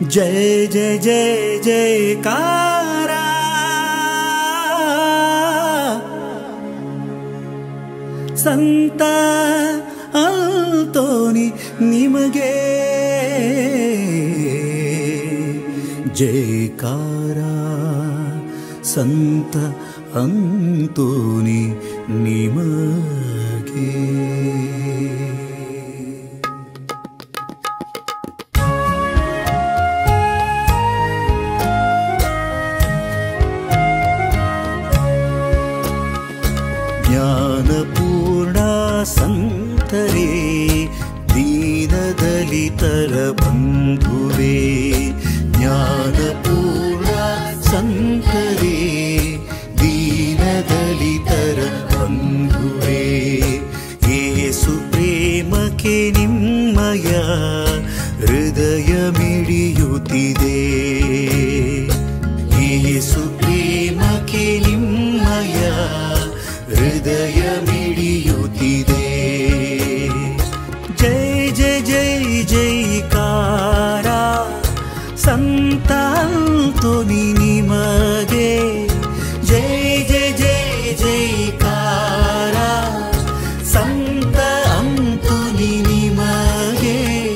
जय जय जय जयकारा ಸಂತ ಅಲ್ತೋನಿ ನಿಮಗೆ ಜಯಕಾರ ಸಂತ ಅಂತೋನಿ ನಿಮಗೆ ಜ್ಞಾನಪೂರ್ಣ ಸಂತರೇ ದೀನದಲಿತರ ಬಂಧುವೇ ಜ್ಞಾನಪೂರ್ಣ ಸಂತರೇ ದೀನದಲಿತರ ಬಂಧುವೇ ಏಸು ಪ್ರೇಮಕ್ಕೆ ನಿಮ್ಮಯ ಹೃದಯ ಮಿಡಿಯುತ್ತಿದೆ ಏಸು ಪ್ರೇಮಕ್ಕೆ ನಿಮ್ಮಯ ಹೃದಯ ಮಿಡಿಯುತ್ತಿದೆ ಜೈ ಜೈ ಜೈ ಜೈಕಾರ ಸಂತಾಲ್ತೋನಿ ನಿಮಗೆ ಜೈ ಜೈ ಜೈ ಜೈಕಾರ ಸಂತ ಅಂತೋನಿ ನಿಮಗೆ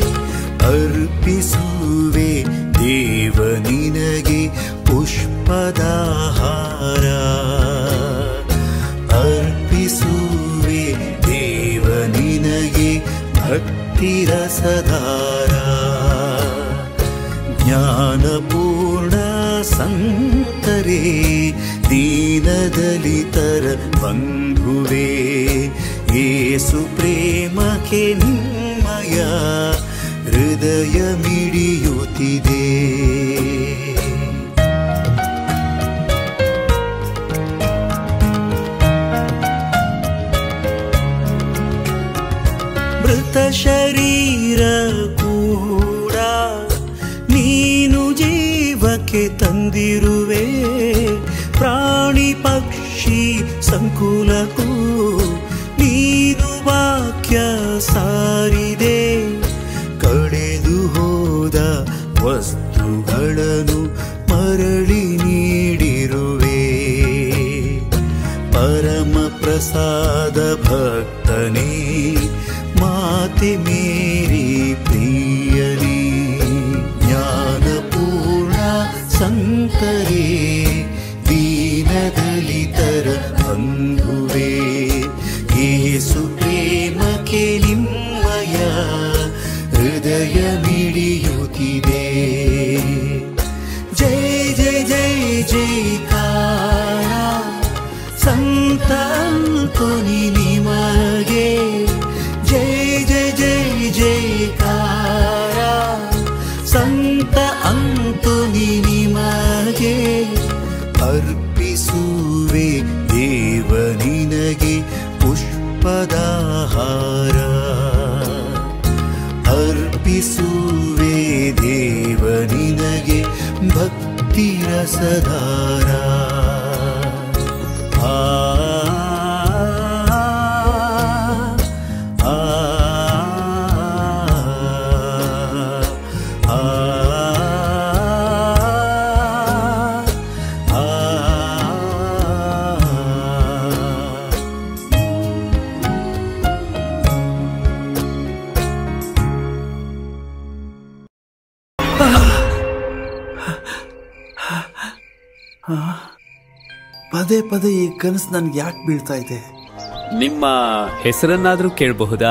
ಅರ್ಪಿಸುವೆ ದೇವ ನಿನಗೆ ಪುಷ್ಪದಾಹಾರ ಅರ್ಪಿಸುವೆ ದೇವ ನಿನಗೆ ಭಕ್ತಿರ ಸದಾರ ಜ್ಞಾನಪೂರ್ಣ ಸಂತರೇ ದೀನದಲಿತರ ಬಂಧುವೇ ಏಸು ಪ್ರೇಮಕ್ಕೆ ನಿಮ್ಮಯ ಹೃದಯ ಮಿಡಿಯುತ್ತಿದೆ ಮೃತ ಶರೀರ ಕೂಡ ನೀನು ಜೀವಕ್ಕೆ ತಂದಿರುವೆ ಪ್ರಾಣಿ ಪಕ್ಷಿ ಸಂಕುಲಕ್ಕೂ ನೀನು ವಾಕ್ಯ ಸಾರಿದೆ ಕಳೆದು ಹೋದ ವಸ್ತುಗಳನ್ನು ಮರಳಿ ನೀಡಿರುವೆ ಪರಮ ಪ್ರಸಾದ ಭಕ್ತನೇ ಮಾತೆ ಮೇರಿ ಪ್ರಿಯನೇ ಜ್ಞಾನಪೂರ್ಣ ಸಂತರೇ ದೀನದಲಿತರ ಬಂಧುವೇ ಏಸು ಪ್ರೇಮಕ್ಕೆ ನಿಮ್ಮಯ ಹೃದಯ ಮಿಡಿಯುತ್ತಿದೆ ಜೈ ಜೈ ಜೈ ಜೈಕಾರ ಸಂತಾಲ್ತೋನಿ ನಿಮಗೆ ಜೈ ಜೈ ಜೈ ಜೈಕಾರ ಸಂತ ಅಂತೋನಿ ನಿಮಗೆ ಅರ್ಪಿಸುವೆ ದೇವ ನಿನಗೆ ಪುಷ್ಪದಾಹಾರ ಅರ್ಪಿಸುವೆ ದೇವ ನಿನಗೆ ಭಕ್ತಿ ರಸಧಾರ ಆ ಆ ಆ ಆ ಪದೇ ಪದೇ ಈ ಕನಸು ನನ್ಗೆ ಯಾಕೆ ಬೀಳ್ತಾ ಇದೆ ನಿಮ್ಮ ಹೆಸರನ್ನಾದ್ರೂ ಕೇಳಬಹುದಾ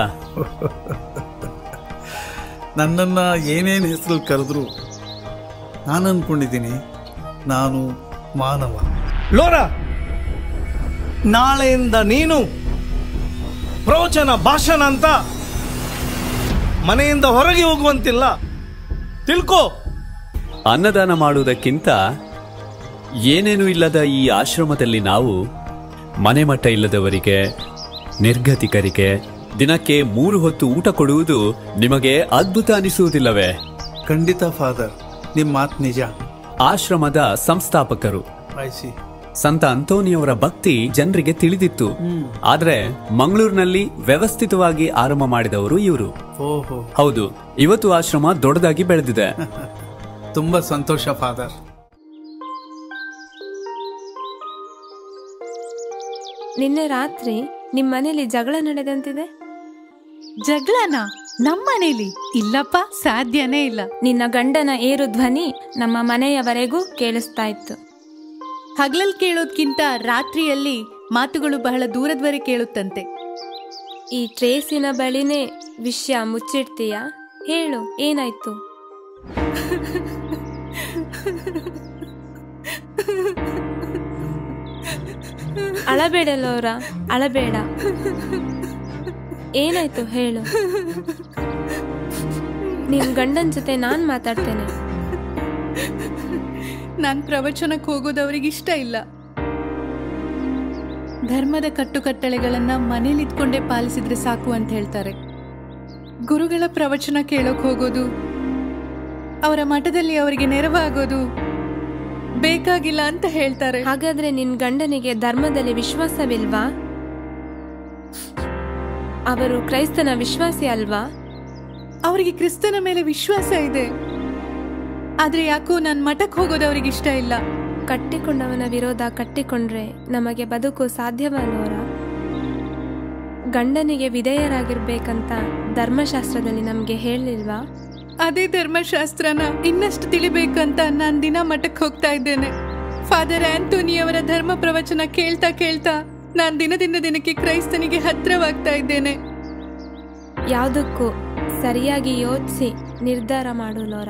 ನನ್ನನ್ನು ಏನೇನು ಹೆಸರಲ್ಲಿ ಕರೆದ್ರು ನಾನು ಅನ್ಕೊಂಡಿದ್ದೀನಿ ನಾನು ಮಾನವ ಲೋರ ನಾಳೆಯಿಂದ ನೀನು ಪ್ರವಚನ ಭಾಷಣ ಅಂತ ಮನೆಯಿಂದ ಹೊರಗೆ ಹೋಗುವಂತಿಲ್ಲ ತಿಳ್ಕೋ ಅನ್ನದಾನ ಮಾಡುವುದಕ್ಕಿಂತ ಏನೇನು ಇಲ್ಲದ ಈ ಆಶ್ರಮದಲ್ಲಿ ನಾವು ಮನೆ ಮಠ ಇಲ್ಲದವರಿಗೆ ನಿರ್ಗತಿಕರಿಗೆ ದಿನಕ್ಕೆ ಮೂರು ಹೊತ್ತು ಊಟ ಕೊಡುವುದು ನಿಮಗೆ ಅದ್ಭುತ ಅನಿಸುವುದಿಲ್ಲವೇ ಖಂಡಿತ ಫಾದರ್ ನಿಮ್ಮ ಮಾತು ನಿಜ ಆಶ್ರಮದ ಸಂಸ್ಥಾಪಕರು ಆಯ್ಸಿ ಸಂತ ಅಂತೋನಿಯವರ ಭಕ್ತಿ ಜನರಿಗೆ ತಿಳಿದಿತ್ತು ಆದ್ರೆ ಮಂಗಳೂರಿನಲ್ಲಿ ವ್ಯವಸ್ಥಿತವಾಗಿ ಆರಂಭ ಮಾಡಿದವರು ಇವರು ಓಹೋ ಹೌದು ಇವತ್ತು ಆಶ್ರಮ ದೊಡ್ಡದಾಗಿ ಬೆಳೆದಿದೆ ತುಂಬ ಸಂತೋಷ ಫಾದರ್ ನಿನ್ನೆ ರಾತ್ರಿ ನಿಮ್ ಮನೇಲಿ ಜಗಳ ನಡೆದಂತಿದೆ ಜಗಳನ ನಮ್ಮನೇಲಿ ಇಲ್ಲಪ್ಪ ಸಾಧ್ಯನೇ ಇಲ್ಲ ನಿನ್ನ ಗಂಡನ ಏರು ಧ್ವನಿ ನಮ್ಮ ಮನೆಯವರೆಗೂ ಕೇಳಿಸ್ತಾ ಇತ್ತು ಹಗಲಲ್ಲಿ ಕೇಳೋದ್ಕಿಂತ ರಾತ್ರಿಯಲ್ಲಿ ಮಾತುಗಳು ಬಹಳ ದೂರದವರೆ ಕೇಳುತ್ತಂತೆ ಈ ಟ್ರೇಸಿನ ಬಳಿನೇ ವಿಷಯ ಮುಚ್ಚಿಡ್ತೀಯಾ ಹೇಳು ಏನಾಯ್ತು ಅಳಬೇಡ ಲೋರ ಅಳಬೇಡ ಏನಾಯ್ತು ಹೇಳು ನಿನ್ ಗಂಡನ ಜೊತೆ ನಾನ್ ಮಾತಾಡ್ತೇನೆ ನಾನ್ ಪ್ರವಚನಕ್ಕೆ ಹೋಗೋದು ಅವ್ರಿಗೆ ಇಷ್ಟ ಇಲ್ಲ ಧರ್ಮದ ಕಟ್ಟುಕಟ್ಟಳೆಗಳನ್ನ ಮನೇಲಿ ಇದ್ಕೊಂಡೇ ಪಾಲಿಸಿದ್ರೆ ಸಾಕು ಅಂತ ಹೇಳ್ತಾರೆ ಗುರುಗಳ ಪ್ರವಚನ ಕೇಳೋಕ್ ಹೋಗೋದು ಅವರ ಮಠದಲ್ಲಿ ಅವರಿಗೆ ನೆರವಾಗೋದು ಬೇಕಾಗಿಲ್ಲ ಅಂತ ಹೇಳ್ತಾರೆ ಹಾಗಾದ್ರೆ ನಿನ್ ಗಂಡನಿಗೆ ಧರ್ಮದಲ್ಲಿ ವಿಶ್ವಾಸವಿಲ್ವಾ ಅವರು ಕ್ರೈಸ್ತನ ವಿಶ್ವಾಸಿ ಅಲ್ವಾ ಅವರಿಗೆ ಕ್ರಿಸ್ತನ ಮೇಲೆ ವಿಶ್ವಾಸ ಇದೆ ಆದ್ರೆ ಯಾಕೋ ನಾನ್ ಮಠಕ್ಕೆ ಹೋಗೋದು ಅವ್ರಿಗೆ ಇಷ್ಟ ಇಲ್ಲ ಕಟ್ಟಿಕೊಂಡವನ ವಿರೋಧ ಕಟ್ಟಿಕೊಂಡ್ರೆ ನಮಗೆ ಬದುಕು ಸಾಧ್ಯವಲ್ಲೋರ ಗಂಡನಿಗೆ ವಿಧೇಯರಾಗಿರ್ಬೇಕಂತ ಧರ್ಮಶಾಸ್ತ್ರದಲ್ಲಿ ನಮ್ಗೆ ಹೇಳಿಲ್ವಾ ಅದೇ ಧರ್ಮಶಾಸ್ತ್ರನ ಇನ್ನಷ್ಟು ತಿಳಿಬೇಕಂತ ನಾನ್ ದಿನ ಮಠಕ್ಕೆ ಹೋಗ್ತಾ ಇದ್ದೇನೆ ಫಾದರ್ ಆಂಟೋನಿ ಅವರ ಧರ್ಮ ಪ್ರವಚನ ಕೇಳ್ತಾ ಕೇಳ್ತಾ ನಾನ್ ದಿನದಿಂದ ದಿನಕ್ಕೆ ಕ್ರೈಸ್ತನಿಗೆ ಹತ್ರವಾಗ್ತಾ ಇದ್ದೇನೆ ಯಾವುದಕ್ಕೂ ಸರಿಯಾಗಿ ಯೋಚಿಸಿ ನಿರ್ಧಾರ ಮಾಡು ಲೋರ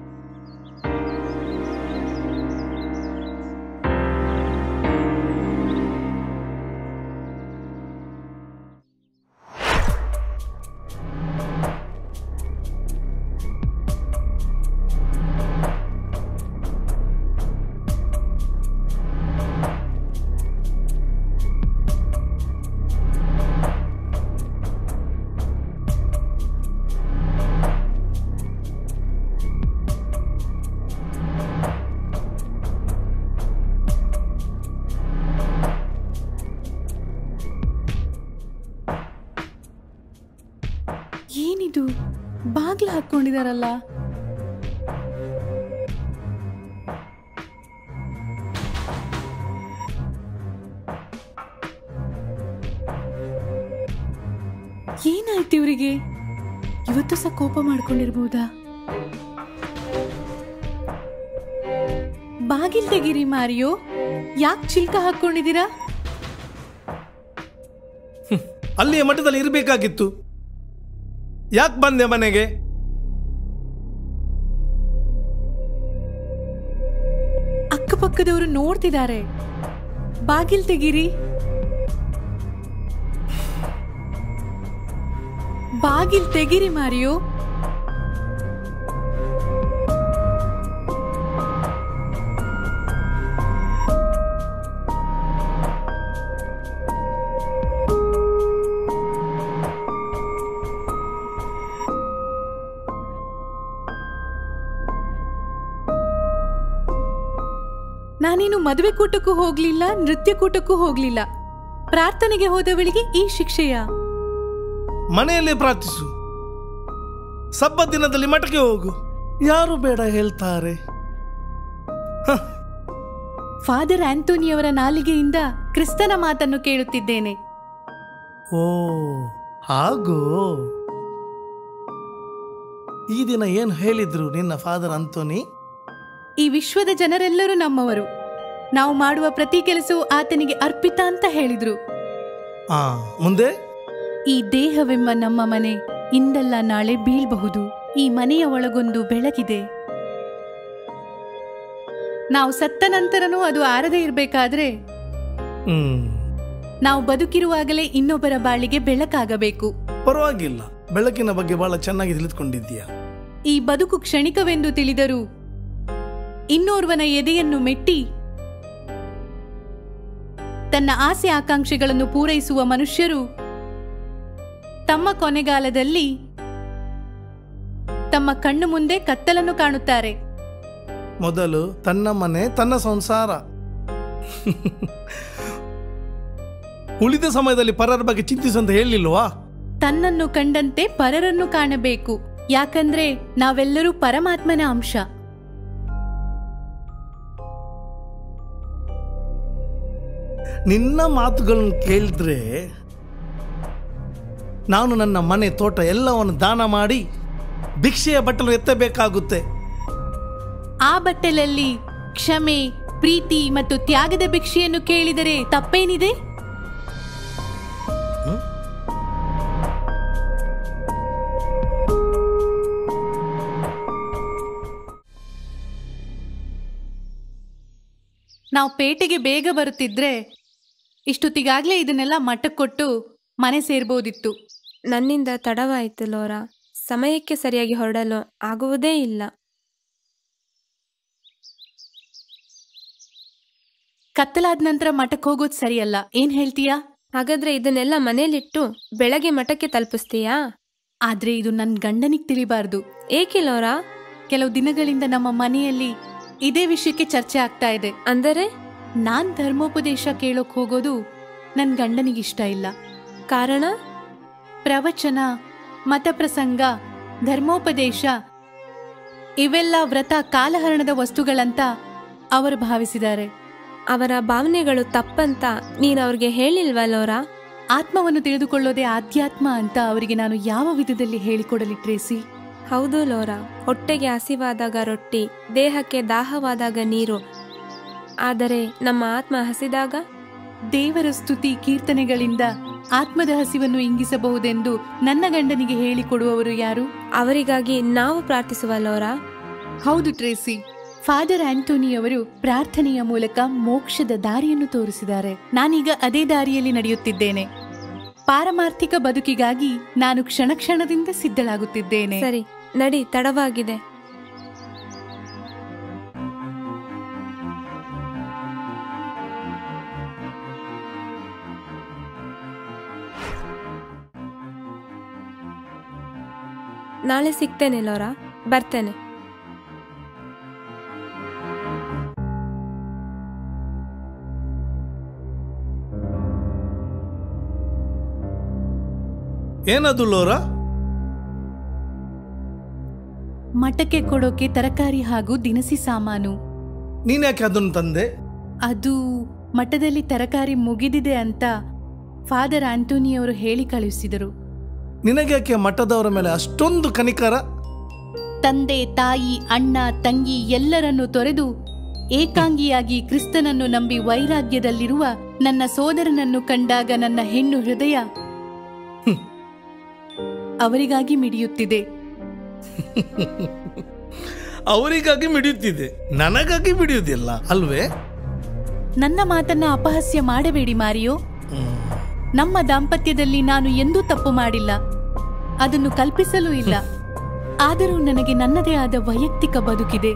ಏನಿದು ಬಾಗ್ಲ ಹಾಕೊಂಡಿದಾರಲ್ಲ ಏನಾಯ್ತು ಇವರಿಗೆ ಇವತ್ತು ಸಹ ಕೋಪ ಮಾಡ್ಕೊಂಡಿರ್ಬೋದಾ ಬಾಗಿಲ್ ತೆಗೀರಿ ಮಾರಿಯೋ ಯಾಕೆ ಚಿಲ್ಕ ಹಾಕೊಂಡಿದ್ದೀರಾ ಅಲ್ಲಿಯ ಮಠದಲ್ಲಿ ಇರಬೇಕಾಗಿತ್ತು ಯಾಕೆ ಬಂದೆ ಮನೆಗೆ ಅಕ್ಕಪಕ್ಕದವರು ನೋಡ್ತಿದ್ದಾರೆ ಬಾಗಿಲ್ ತೆಗೀರಿ ಬಾಗಿಲ್ ತೆಗೀರಿ ಮಾರಿಯೋ ನಾನೇನು ಮದುವೆ ಕೂಟಕ್ಕೂ ಹೋಗ್ಲಿಲ್ಲ ನೃತ್ಯ ಕೂಟಕ್ಕೂ ಹೋಗ್ಲಿಲ್ಲ ಪ್ರಾರ್ಥನೆಗೆ ಹೋದವಳಿಗೆ ಈ ಶಿಕ್ಷೆಯ ಮನೆಯಲ್ಲೇ ಪ್ರಾರ್ಥಿಸು ಸಬ್ಬ ದಿನದಲ್ಲಿ ಮಠಕ್ಕೆ ಹೋಗು ಯಾರು ಬೇಡ ಹೇಳ್ತಾರೆ ಫಾದರ್ ಆಂಟೋನಿಯವರ ನಾಲಿಗೆಯಿಂದ ಕ್ರಿಸ್ತನ ಮಾತನ್ನು ಕೇಳುತ್ತಿದ್ದೇನೆ ಓ ಹಾಗೋ ಈ ದಿನ ಏನು ಹೇಳಿದ್ರು ನಿನ್ನ ಫಾದರ್ ಅಂತೋನಿ ಈ ವಿಶ್ವದ ಜನರೆಲ್ಲರೂ ನಮ್ಮವರು ನಾವು ಮಾಡುವ ಪ್ರತಿ ಕೆಲಸವೂ ಆತನಿಗೆ ಅರ್ಪಿತ ಅಂತ ಹೇಳಿದ್ರು ಆ ಮುಂದೆ ಈ ದೇಹವೆಂಬ ನಮ್ಮ ಮನೆ ಇಂದಲ್ಲ ನಾಳೆ ಬೀಳ್ಬಹುದು ಈ ಮನೆಯ ಒಳಗೊಂದು ಬೆಳಕಿದೆ ನಾವು ಸತ್ತ ನಂತರನೂ ಅದು ಆರದೇ ಇರಬೇಕಾದ್ರೆ ಹ್ಮ್ ನಾವು ಬದುಕಿರುವಾಗಲೇ ಇನ್ನೊಬ್ಬರ ಬಾಳಿಗೆ ಬೆಳಕಾಗಬೇಕು ಪರವಾಗಿಲ್ಲ ಬೆಳಕಿನ ಬಗ್ಗೆ ಬಹಳ ಚೆನ್ನಾಗಿ ತಿಳಿದುಕೊಂಡಿದ್ದೀಯಾ ಈ ಬದುಕು ಕ್ಷಣಿಕವೆಂದು ತಿಳಿದರೂ ಇನ್ನೋರ್ವನ ಎದೆಯನ್ನು ಮೆಟ್ಟಿ ತನ್ನ ಆಸೆ ಆಕಾಂಕ್ಷೆಗಳನ್ನು ಪೂರೈಸುವ ಮನುಷ್ಯರು ತಮ್ಮ ಕೊನೆಗಾಲದಲ್ಲಿ ತಮ್ಮ ಕಣ್ಣು ಮುಂದೆ ಕತ್ತಲನ್ನು ಕಾಣುತ್ತಾರೆ ಮೊದಲು ತನ್ನ ಮನೆ ತನ್ನ ಸಂಸಾರ ಉಳಿದ ಸಮಯದಲ್ಲಿ ಪರರ ಬಗ್ಗೆ ಚಿಂತಿಸು ಅಂತ ಹೇಳಿಲ್ವಾ ತನ್ನನ್ನು ಕಂಡಂತೆ ಪರರನ್ನು ಕಾಣಬೇಕು ಯಾಕಂದ್ರೆ ನಾವೆಲ್ಲರೂ ಪರಮಾತ್ಮನ ಅಂಶ ನಿನ್ನ ಮಾತುಗಳನ್ನು ಕೇಳಿದ್ರೆ ನಾನು ನನ್ನ ಮನೆ ತೋಟ ಎಲ್ಲವನ್ನು ದಾನ ಮಾಡಿ ಭಿಕ್ಷೆಯ ಬಟ್ಟಲು ಎತ್ತಬೇಕಾಗುತ್ತೆ ಆ ಬಟ್ಟಲಲ್ಲಿ ಕ್ಷಮೆ ಪ್ರೀತಿ ಮತ್ತು ತ್ಯಾಗದ ಭಿಕ್ಷೆಯನ್ನು ಕೇಳಿದರೆ ತಪ್ಪೇನಿದೆ ನಾವು ಪೇಟೆಗೆ ಬೇಗ ಬರುತ್ತಿದ್ರೆ ಇಷ್ಟೊತ್ತಿಗಾಗ್ಲೇ ಇದನ್ನೆಲ್ಲ ಮಟ್ಟಕ್ಕೆ ಕೊಟ್ಟು ಮನೆ ಸೇರ್ಬೋದಿತ್ತು ನನ್ನಿಂದ ತಡವಾಯಿತು ಲೋರಾ ಸಮಯಕ್ಕೆ ಸರಿಯಾಗಿ ಹೊರಡಲು ಆಗುವುದೇ ಇಲ್ಲ ಕತ್ತಲಾದ ನಂತರ ಮಠಕ್ಕೆ ಹೋಗೋದು ಸರಿಯಲ್ಲ ಏನ್ ಹೇಳ್ತೀಯಾ ಹಾಗಾದ್ರೆ ಇದನ್ನೆಲ್ಲ ಮನೇಲಿಟ್ಟು ಬೆಳಗ್ಗೆ ಮಠಕ್ಕೆ ತಲುಪಿಸ್ತೀಯಾ ಆದ್ರೆ ಇದು ನನ್ನ ಗಂಡನಿಗೆ ತಿಳಿಬಾರ್ದು ಏಕೆ ಲೋರಾ ಕೆಲವು ದಿನಗಳಿಂದ ನಮ್ಮ ಮನೆಯಲ್ಲಿ ಇದೇ ವಿಷಯಕ್ಕೆ ಚರ್ಚೆ ಆಗ್ತಾ ಇದೆ ಅಂದರೆ ನಾನ್ ಧರ್ಮೋಪದೇಶ ಕೇಳೋಕ್ ಹೋಗೋದು ನನ್ ಗಂಡನಿಗಿಷ್ಟ ಇಲ್ಲ ಕಾರಣ ಪ್ರವಚನ ಮತಪ್ರಸಂಗ ಧರ್ಮೋಪದೇಶ ಇವೆಲ್ಲ ವ್ರತ ಕಾಲಹರಣದ ವಸ್ತುಗಳಂತ ಅವರು ಭಾವಿಸಿದ್ದಾರೆ ಅವರ ಭಾವನೆಗಳು ತಪ್ಪಂತ ನೀನು ಅವ್ರಿಗೆ ಹೇಳಿಲ್ವಾ ಲೋರಾ ಆತ್ಮವನ್ನು ತಿಳಿದುಕೊಳ್ಳೋದೇ ಆಧ್ಯಾತ್ಮ ಅಂತ ಅವರಿಗೆ ನಾನು ಯಾವ ವಿಧದಲ್ಲಿ ಹೇಳಿಕೊಡಲಿ ಟ್ರೇಸಿ ಹೌದು ಲೋರಾ ಹೊಟ್ಟೆಗೆ ಹಸಿವಾದಾಗ ರೊಟ್ಟಿ ದೇಹಕ್ಕೆ ದಾಹವಾದಾಗ ನೀರು ಆದರೆ ನಮ್ಮ ಆತ್ಮ ಹಸಿದಾಗ ದೇವರ ಸ್ತುತಿ ಕೀರ್ತನೆಗಳಿಂದ ಆತ್ಮದ ಹಸಿವನ್ನು ಇಂಗಿಸಬಹುದೆಂದು ನನ್ನ ಗಂಡನಿಗೆ ಹೇಳಿಕೊಡುವವರು ಯಾರು ಅವರಿಗಾಗಿ ನಾವು ಪ್ರಾರ್ಥಿಸುವ ಲೋರಾ ಹೌದು ಟ್ರೇಸಿ ಫಾದರ್ ಆಂಟೋನಿ ಅವರು ಪ್ರಾರ್ಥನೆಯ ಮೂಲಕ ಮೋಕ್ಷದ ದಾರಿಯನ್ನು ತೋರಿಸಿದ್ದಾರೆ ನಾನೀಗ ಅದೇ ದಾರಿಯಲ್ಲಿ ನಡೆಯುತ್ತಿದ್ದೇನೆ ಪಾರಮಾರ್ಥಿಕ ಬದುಕಿಗಾಗಿ ನಾನು ಕ್ಷಣ ಕ್ಷಣದಿಂದ ಸಿದ್ಧಳಾಗುತ್ತಿದ್ದೇನೆ ಸರಿ ನಡಿ ತಡವಾಗಿದೆ ನಾಳೆ ಸಿಗ್ತೇನೆ ಲೋರಾ ಬರ್ತೇನೆ ಏನದು ಲೋರಾ ಮಠಕ್ಕೆ ಕೊಡೋಕೆ ತರಕಾರಿ ಹಾಗೂ ದಿನಸಿ ಸಾಮಾನು ನೀನ್ಯಾಕೆ ಅದನ್ನು ತಂದೆ ಅದು ಮಠದಲ್ಲಿ ತರಕಾರಿ ಮುಗಿದಿದೆ ಅಂತ ಫಾದರ್ ಆಂಟೋನಿ ಅವರು ಹೇಳಿ ಕಳುಹಿಸಿದರು ನಿನಗ್ಯಾಕೆ ಮಠದವರ ಮೇಲೆ ಅಷ್ಟೊಂದು ಕನಿಕರ ತಂದೆ ತಾಯಿ ಅಣ್ಣ ತಂಗಿ ಎಲ್ಲರನ್ನು ತೊರೆದು ಏಕಾಂಗಿಯಾಗಿ ಕ್ರಿಸ್ತನನ್ನು ನಂಬಿ ವೈರಾಗ್ಯದಲ್ಲಿರುವ ನನ್ನ ಸೋದರನನ್ನು ಕಂಡಾಗ ನನ್ನ ಹೆಣ್ಣು ಹೃದಯ ಹ್ಮ್, ಅವರಿಗಾಗಿ ಮಿಡಿಯುತ್ತಿದೆ ಅವರಿಗಾಗಿ ಮಿಡಿಯುತ್ತಿದೆ ನನಗಾಗಿ ಮಿಡಿಯುವುದಿಲ್ಲ ಅಲ್ವೇ ನನ್ನ ಮಾತನ್ನ ಅಪಹಾಸ್ಯ ಮಾಡಬೇಡಿ ಮಾರಿಯೋ ನಮ್ಮ ದಾಂಪತ್ಯದಲ್ಲಿ ನಾನು ಎಂದೂ ತಪ್ಪು ಮಾಡಿಲ್ಲ ಅದನ್ನು ಕಲ್ಪಿಸಲೂ ಇಲ್ಲ ಆದರೂ ನನಗೆ ನನ್ನದೇ ಆದ ವೈಯಕ್ತಿಕ ಬದುಕಿದೆ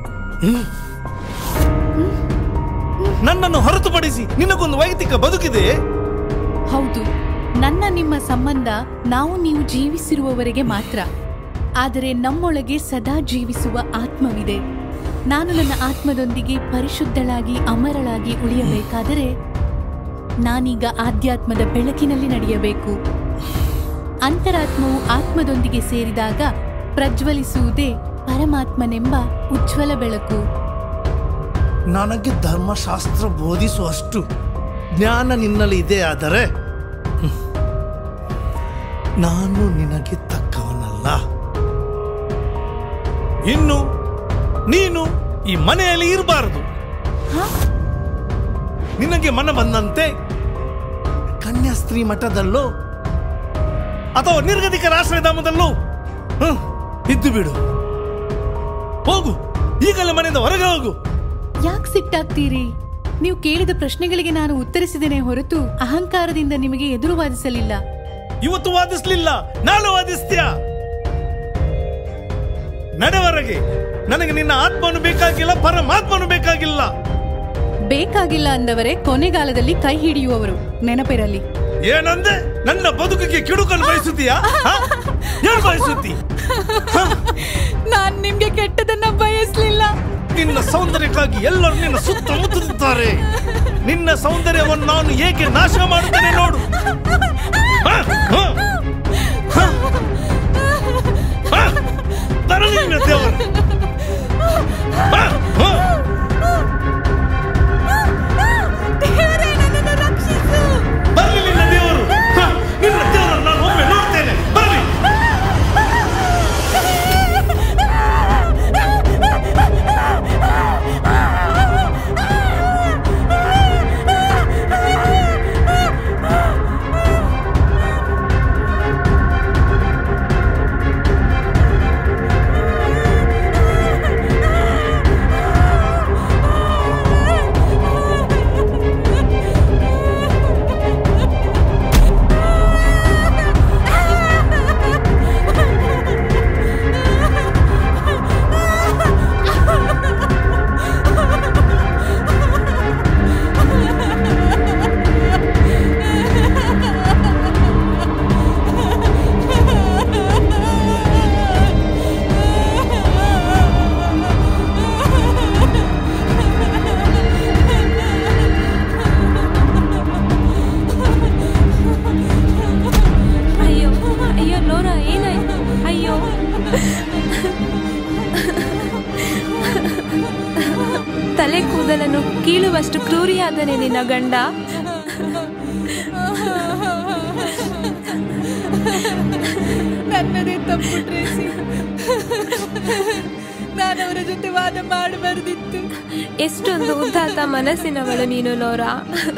ನನ್ನನ್ನು ಹೊರತುಪಡಿಸಿ ನಿನಗೊಂದು ವೈಯಕ್ತಿಕ ಬದುಕಿದೆ ಹೌದು ನನ್ನ ನಿಮ್ಮ ಸಂಬಂಧ ನಾವು ನೀವು ಜೀವಿಸಿರುವವರೆಗೆ ಮಾತ್ರ ಆದರೆ ನಮ್ಮೊಳಗೆ ಸದಾ ಜೀವಿಸುವ ಆತ್ಮವಿದೆ ನಾನು ನನ್ನ ಆತ್ಮದೊಂದಿಗೆ ಪರಿಶುದ್ಧಳಾಗಿ ಅಮರಳಾಗಿ ಉಳಿಯಬೇಕಾದರೆ ನಾನೀಗ ಆಧ್ಯಾತ್ಮದ ಬೆಳಕಿನಲ್ಲಿ ನಡೆಯಬೇಕು ಅಂತರಾತ್ಮವು ಆತ್ಮದೊಂದಿಗೆ ಸೇರಿದಾಗ ಪ್ರಜ್ವಲಿಸುವುದೇ ಪರಮಾತ್ಮನೆಂಬ ಉಜ್ವಲ ಬೆಳಕು ನನಗೆ ಧರ್ಮಶಾಸ್ತ್ರ ಬೋಧಿಸುವಷ್ಟು ಜ್ಞಾನ ನಿನ್ನಲ್ಲಿ ಇದೆ ಆದರೆ ಹ್ಮ್, ನಾನು ನಿನಗೆ ತಕ್ಕವನಲ್ಲ ಇನ್ನು ನೀನು ಈ ಮನೆಯಲ್ಲಿ ಇರಬಾರದು ಹಾ? ನಿನಗೆ ಮನ ಬಂದಂತೆ ಕನ್ಯಾಸ್ತ್ರೀ ಮಠದಲ್ಲೋ ಅಥವಾ ನಿರ್ಗತಿಕರ ಆಶ್ರಯಧಾಮದಲ್ಲೋ ಹ್ಮ್, ಇದ್ದು ಬಿಡು ಹೋಗು ಈಗಲೇ ಮನೆಯಿಂದ ಹೊರಗೆ ಹೋಗು ಯಾಕೆ ಸಿಟ್ಟಾಗ್ತೀರಿ ನೀವು ಕೇಳಿದ ಪ್ರಶ್ನೆಗಳಿಗೆ ನಾನು ಉತ್ತರಿಸಿದ್ದೇನೆ ಹೊರತು ಅಹಂಕಾರದಿಂದ ನಿಮಗೆ ಎದುರು ವಾದಿಸಲಿಲ್ಲ ಇವತ್ತು ವಾದಿಸ್ಲಿಲ್ಲ ನಾಳೆ ವಾದಿಸ್ತೀಯ ನಡೆವರೆಗೆ ನನಗೆ ನಿನ್ನ ಆತ್ಮನು ಬೇಕಾಗಿಲ್ಲ ಪರಮಾತ್ಮನು ಬೇಕಾಗಿಲ್ಲ ಬೇಕಾಗಿಲ್ಲ ಅಂದವರೇ ಕೊನೆಗಾಲದಲ್ಲಿ ಕೈ ಹಿಡಿಯುವವರು ನೆನಪಿರಲಿ ಏನಂದೆ ನನ್ನ ಬದುಕಿಗೆ ಕಿಡುಕಲು ಬಯಸುತ್ತೀಯಾ ಹ? ಏನ್ ಬಯಸುತ್ತಿ ನಾನ್ ನಿಮ್ಗೆ ಕೆಟ್ಟದನ್ನ ಬಯಸ್ಲಿಲ್ಲ ನಿನ್ನ ಸೌಂದರ್ಯಕ್ಕಾಗಿ ಎಲ್ಲರೂ ನಿನ್ನ ಸುತ್ತಮುತ್ತುತ್ತಾರೆ ನಿನ್ನ ಸೌಂದರ್ಯವನ್ನು ನಾನು ಏಕೆ ನಾಶ ಮಾಡುತ್ತೇನೆ ನೋಡು ಹ? ಹ? ಹ? ಹ? ತರಲಿ ನಿನ್ನ ದೇವರು ಹ? ಹ? ದೇವರೇ, ನನ್ನನ್ನು ಕೂದಲನ್ನು ಕೀಳುವಷ್ಟು ಕ್ರೂರಿಯಾದನೆ ನಿನ್ನ ಗಂಡ ನನ್ನದೇ ತಪ್ಪು ಟ್ರೇಸಿ ನಾನು ಅವರ ಜೊತೆ ವಾದ ಮಾಡಬಾರ್ದಿತ್ತು ಎಷ್ಟೊಂದು ಉದ್ದಾತ ಮನಸ್ಸಿನವಳು ನೀನು ಲೋರಾ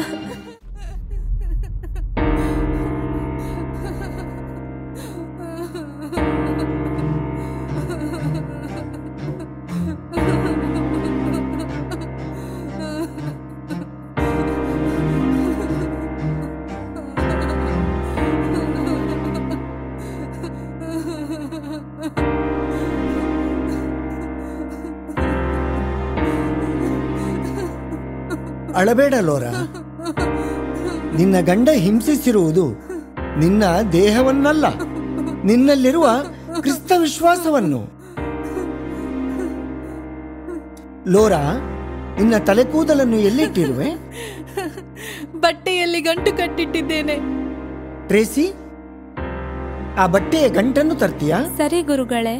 ಅಳಬೇಡ ಲೋರ ನಿನ್ನ ಗಂಡ ಹಿಂಸಿಸಿರುವುದು ನಿನ್ನ ದೇಹವನ್ನಲ್ಲ ನಿನ್ನಲ್ಲಿರುವ ಕ್ರಿಸ್ತ ವಿಶ್ವಾಸವನ್ನು ಲೋರ ನಿನ್ನ ತಲೆ ಕೂದಲನ್ನು ಎಲ್ಲಿಟ್ಟಿರುವೆ ಬಟ್ಟೆಯಲ್ಲಿ ಗಂಟು ಕಟ್ಟಿಟ್ಟಿದ್ದೇನೆ ಟ್ರೇಸಿ ಆ ಬಟ್ಟೆಯ ಗಂಟನ್ನು ತರ್ತೀಯಾ ಸರಿ ಗುರುಗಳೇ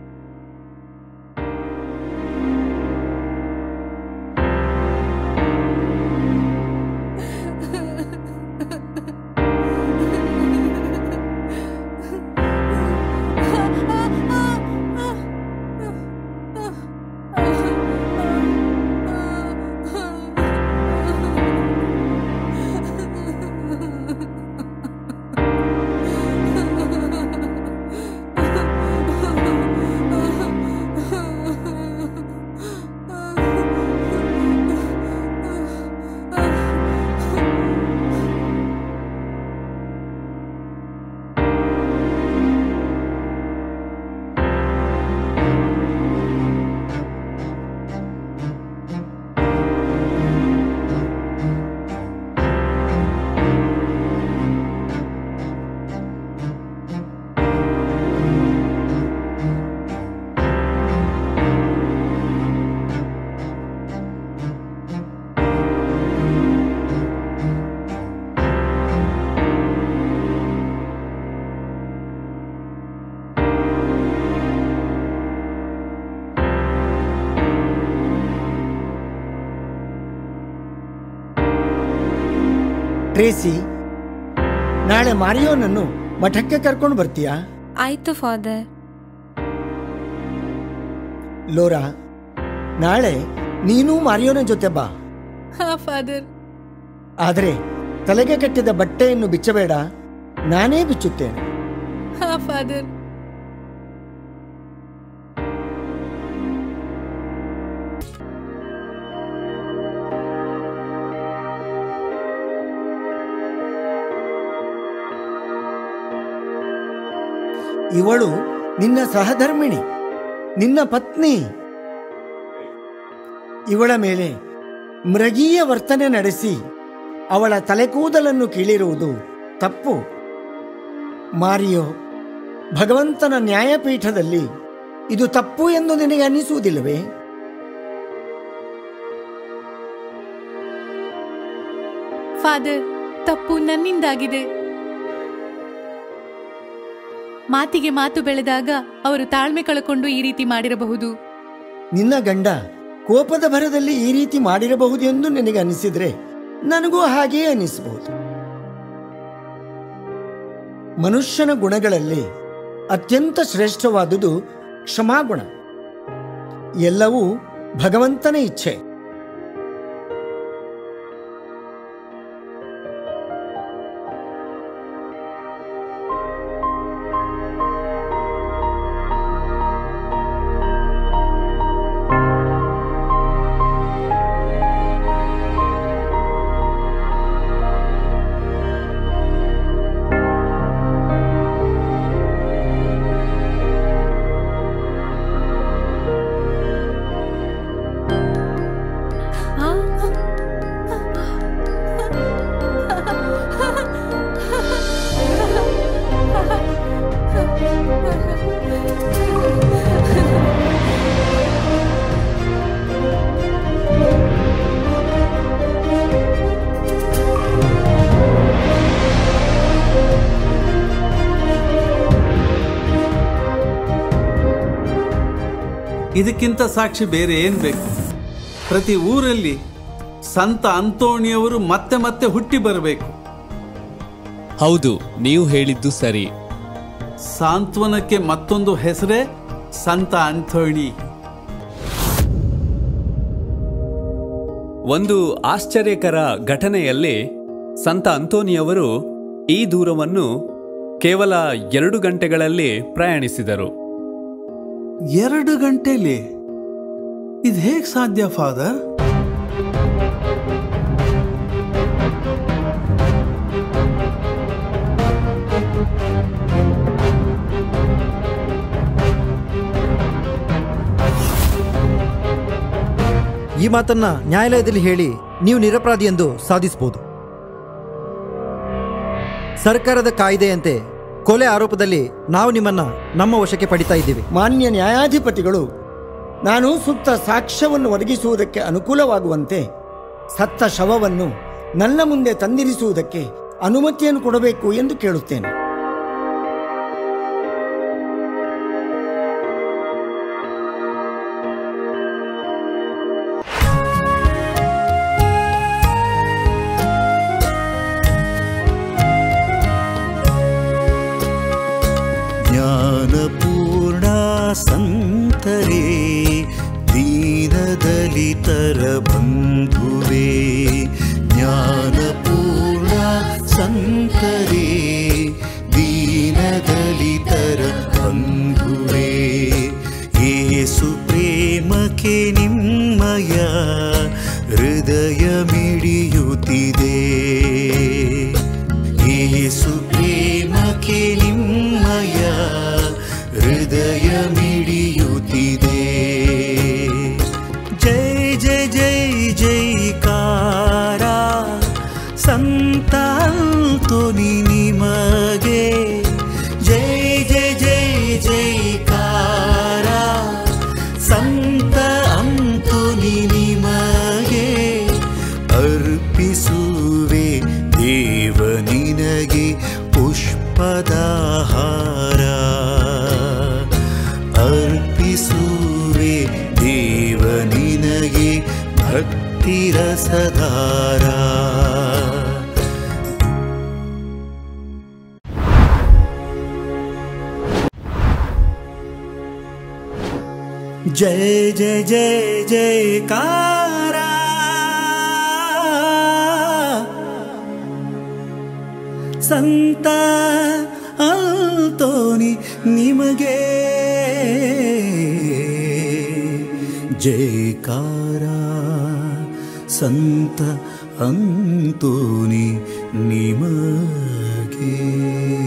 ಟ್ರೇಸಿ ನಾಳೆ ಮಾರಿಯೋನನ್ನು ಮಠಕ್ಕೆ ಕರ್ಕೊಂಡು ಬರ್ತೀಯಾ ಆಯ್ತು ಫಾದರ್ ಲೋರಾ ನಾಳೆ ನೀನು ಮಾರಿಯೋನ ಜೊತೆ ಬಾ ಹಾ ಫಾದರ್ ಆದರೆ ತಲೆಗೆ ಕಟ್ಟಿದ ಬಟ್ಟೆಯನ್ನು ಬಿಚ್ಚಬೇಡ ನಾನೇ ಬಿಚ್ಚುತ್ತೇನೆ ಹಾ ಫಾದರ್ ಇವಳು ನಿನ್ನ ಸಹಧರ್ಮಿಣಿ ನಿನ್ನ ಪತ್ನಿ ಇವಳ ಮೇಲೆ ಮೃಗೀಯ ವರ್ತನೆ ನಡೆಸಿ ಅವಳ ತಲೆಕೂದಲನ್ನು ಕೀಳಿರುವುದು ತಪ್ಪು ಮಾರಿಯೋ ಭಗವಂತನ ನ್ಯಾಯಪೀಠದಲ್ಲಿ ಇದು ತಪ್ಪು ಎಂದು ನಿನಗೆ ಅನ್ನಿಸುವುದಿಲ್ಲವೇ ಫಾದರ್ ತಪ್ಪು ನನ್ನಿಂದಾಗಿದೆ ಮಾತಿಗೆ ಮಾತು ಬೆಳೆದಾಗ ಅವರು ತಾಳ್ಮೆ ಕಳ್ಕೊಂಡು ಈ ರೀತಿ ಮಾಡಿರಬಹುದು ನಿನ್ನ ಗಂಡ ಕೋಪದ ಭರದಲ್ಲಿ ಈ ರೀತಿ ಮಾಡಿರಬಹುದು ಎಂದು ನಿನಗೆ ಅನಿಸಿದ್ರೆ ನನಗೂ ಹಾಗೆಯೇ ಅನಿಸಬಹುದು ಮನುಷ್ಯನ ಗುಣಗಳಲ್ಲಿ ಅತ್ಯಂತ ಶ್ರೇಷ್ಠವಾದುದು ಕ್ಷಮಾಗುಣ ಎಲ್ಲವೂ ಭಗವಂತನ ಇಚ್ಛೆ ಆ? ಇದಕ್ಕಿಂತ ಸಾಕ್ಷಿ ಬೇರೆ ಏನ್ ಬೇಕು ಪ್ರತಿ ಊರಲ್ಲಿ ಸಂತ ಅಂತೋಣಿಯವರು ಮತ್ತೆ ಮತ್ತೆ ಹುಟ್ಟಿ ಬರಬೇಕು ಹೌದು ನೀವು ಹೇಳಿದ್ದು ಸರಿ ಸಾಂತ್ವನಕ್ಕೆ ಮತ್ತೊಂದು ಹೆಸರೇ ಸಂತ ಅಂಥೋಣಿ ಒಂದು ಆಶ್ಚರ್ಯಕರ ಘಟನೆಯಲ್ಲಿ ಸಂತ ಅಂತೋನಿಯವರು ಈ ದೂರವನ್ನು ಕೇವಲ ಎರಡು ಗಂಟೆಗಳಲ್ಲಿ ಪ್ರಯಾಣಿಸಿದರು ಎರಡು ಗಂಟೆಲಿ ಇದು ಹೇಗೆ ಸಾಧ್ಯ ಫಾದರ್ ಈ ಮಾತನ್ನ ನ್ಯಾಯಾಲಯದಲ್ಲಿ ಹೇಳಿ ನೀವು ನಿರಪರಾಧಿ ಎಂದು ಸಾಧಿಸಬಹುದು ಸರ್ಕಾರದ ಕಾಯ್ದೆಯಂತೆ ಕೊಲೆ ಆರೋಪದಲ್ಲಿ ನಾವು ನಿಮ್ಮನ್ನ ನಮ್ಮ ವಶಕ್ಕೆ ಪಡಿತಾ ಇದ್ದೀವಿ ಮಾನ್ಯ ನ್ಯಾಯಾಧಿಪತಿಗಳು ನಾನು ಸೂಕ್ತ ಸಾಕ್ಷ್ಯವನ್ನು ಒದಗಿಸುವುದಕ್ಕೆ ಅನುಕೂಲವಾಗುವಂತೆ ಸತ್ತ ಶವವನ್ನು ನನ್ನ ಮುಂದೆ ತಂದಿರಿಸುವುದಕ್ಕೆ ಅನುಮತಿಯನ್ನು ಕೊಡಬೇಕು ಎಂದು ಕೇಳುತ್ತೇನೆ ಜ್ಞಾನಪೂರ್ಣ ಸಂತರೇ ದೀನದಲಿತರ ಬಂಧುವೇ ಜ್ಞಾನಪೂರ್ಣ ಸಂತರೇ ದೀನದಲಿತರ ಬಂಧುವೇ ಏಸು ಪ್ರೇಮಕ್ಕೆ ನಿಮ್ಮಯ ಹೃದಯ ಮಿಡಿಯುತ್ತಿದೆ ಏಸು ಪ್ರೇಮಕ್ಕೆ ನಿಮ್ಮಯ ಹೃದಯ ಮಿಡಿಯುತ್ತಿದೆ ಜೈ ಜೈ ಜೈ ಜೈಕಾರ ಸಂತಾಲ್ತೋನಿ ನಿಮಗೆ ಜೈ ಜೈ ಜೈ ಜೈಕಾರ ಸಂತ ಅಂತೋನಿ ನಿಮಗೆ ಅರ್ಪಿಸುವೆ ದೇವ ನಿನಗೆ ಪುಷ್ಪದಾಹಾರ ಅರ್ಪಿಸುವೆ ದೇವ ನಿನಗೆ ಭಕ್ತಿರಸಧಾರ जय जय जय जयकारा ಸಂತ ಅಲ್ತೋನಿ ನಿಮಗೆ ಜಯಕಾರ ಸಂತ ಅಂತೋನಿ ನಿಮಗೆ